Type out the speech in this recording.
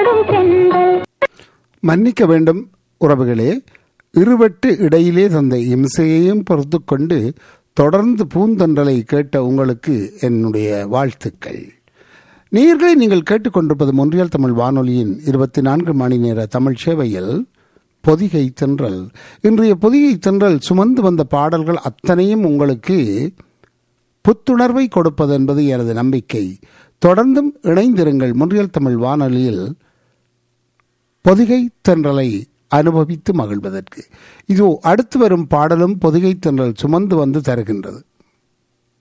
ஆடும் தென்றல் மன்னிக்க வேண்டும் உறவுகளே இருவட்டு இடையிலே தந்த இம்சையையும் பொறுத்து கொண்டு தொடர்ந்து பூந்தொன்றலை கேட்ட உங்களுக்கு என்னுடைய வாழ்த்துக்கள் நேயர்களை நீங்கள் கேட்டுக்கொண்டிருப்பது மொன்றியல் தமிழ் வானொலியின் இருபத்தி நான்கு மணி நேர தமிழ் சேவையில் பொதிகை தென்றல் இன்றைய பொதிகை தென்றல் சுமந்து வந்த பாடல்கள் அத்தனையும் உங்களுக்கு புத்துணர்வை கொடுப்பது என்பது எனது நம்பிக்கை தொடர்ந்தும் இணைந்திருங்கள் முன்றியல் தமிழ் வானொலியில் பொதிகை தென்றலை அனுபவித்து மகிழ்வதற்கு இதோ அடுத்து வரும் பாடலும் பொதிகை தென்றல் சுமந்து வந்து தருகின்றது